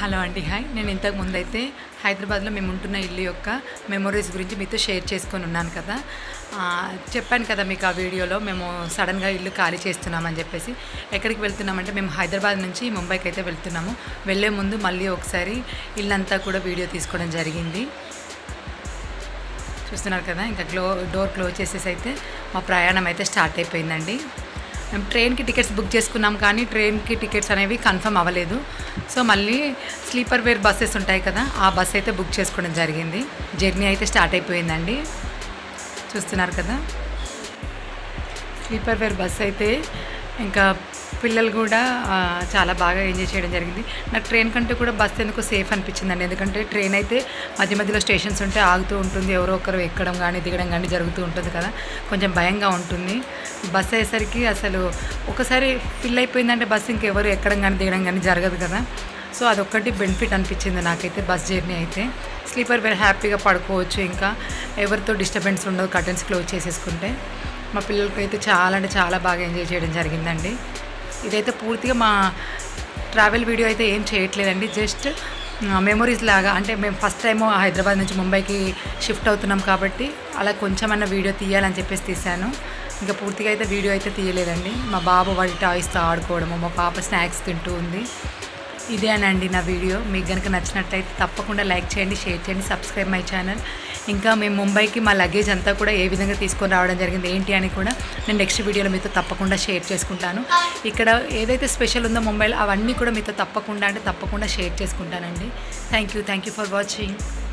hello అండి hi నేను ఇంతకు ముందు అయితే హైదరాబాద్లో మేము ఉంటున్న ఇల్లు యొక్క మెమొరీస్ గురించి మీతో షేర్ చేసుకొని ఉన్నాను కదా ఆ, చెప్పాను కదా మీకు ఆ వీడియోలో మేము సడన్గా ఇల్లు ఖాళీ చేస్తున్నామని చెప్పేసి ఎక్కడికి వెళ్తున్నామంటే మేము హైదరాబాద్ నుంచి ముంబైకి అయితే వెళ్తున్నాము వెళ్ళే ముందు మళ్ళీ ఒకసారి ఇల్లంతా కూడా వీడియో తీసుకోవడం జరిగింది చూస్తున్నారు కదా ఇంకా క్లో డోర్ క్లోజ్ చేసేసి అయితే మా ప్రయాణం అయితే స్టార్ట్ అయిపోయిందండి మేము ట్రైన్కి టికెట్స్ బుక్ చేసుకున్నాం కానీ ట్రైన్కి టికెట్స్ అనేవి కన్ఫర్మ్ అవ్వలేదు సో మళ్ళీ స్లీపర్ వేర్ బస్సెస్ ఉంటాయి కదా ఆ బస్ అయితే బుక్ చేసుకోవడం జరిగింది జర్నీ అయితే స్టార్ట్ అయిపోయిందండి చూస్తున్నారు కదా స్లీపర్ వేర్ బస్ అయితే ఇంకా పిల్లలు కూడా ఆ, చాలా బాగా ఎంజాయ్ చేయడం జరిగింది నాకు ట్రైన్ కంటే కూడా బస్ ఎందుకు సేఫ్ అనిపించిందండి ఎందుకంటే ట్రైన్ అయితే మధ్య మధ్యలో స్టేషన్స్ ఉంటే ఆగుతూ ఉంటుంది ఎవరో ఒకరు ఎక్కడం కానీ దిగడం కానీ జరుగుతూ ఉంటుంది కదా కొంచెం భయంగా ఉంటుంది బస్ అయ్యేసరికి అసలు ఒకసారి ఫిల్ అయిపోయిందంటే బస్ ఇంకెవరు ఎక్కడం కానీ దిగడం కానీ జరగదు కదా సో అదొక్కటి బెనిఫిట్ అనిపించింది నాకైతే బస్ జర్నీ అయితే స్లీపర్ వేర్ హ్యాపీగా పడుకోవచ్చు ఇంకా ఎవరితో డిస్టర్బెన్స్ ఉండదు కర్టన్స్ క్లోజ్ చేసేసుకుంటే మా పిల్లలకి అయితే చాలా అంటే చాలా బాగా ఎంజాయ్ చేయడం జరిగిందండి ఇదైతే పూర్తిగా మా ట్రావెల్ వీడియో అయితే ఏం చేయట్లేదండి జస్ట్ మెమొరీస్ లాగా అంటే మేము ఫస్ట్ టైం హైదరాబాద్ నుంచి ముంబైకి షిఫ్ట్ అవుతున్నాం కాబట్టి అలా కొంచెమన్నా వీడియో తీయాలని చెప్పేసి తీశాను ఇంకా పూర్తిగా అయితే వీడియో అయితే తీయలేదండి మా బాబు వాడి టాయ్స్తో ఆడుకోవడము మా పాప స్నాక్స్ తింటూ ఉంది ఇదేనండి నా వీడియో మీకు కనుక నచ్చినట్టయితే తప్పకుండా లైక్ చేయండి షేర్ చేయండి సబ్స్క్రైబ్ మై ఛానల్ ఇంకా మేము ముంబైకి మా లగేజ్ అంతా కూడా ఏ విధంగా తీసుకొని రావడం జరిగింది ఏంటి అని కూడా నేను నెక్స్ట్ వీడియోలో మీతో తప్పకుండా షేర్ చేసుకుంటాను ఇక్కడ ఏదైతే స్పెషల్ ఉందో ముంబైలో అవన్నీ కూడా మీతో తప్పకుండా అంటే తప్పకుండా షేర్ చేసుకుంటానండి thank you thank you for watching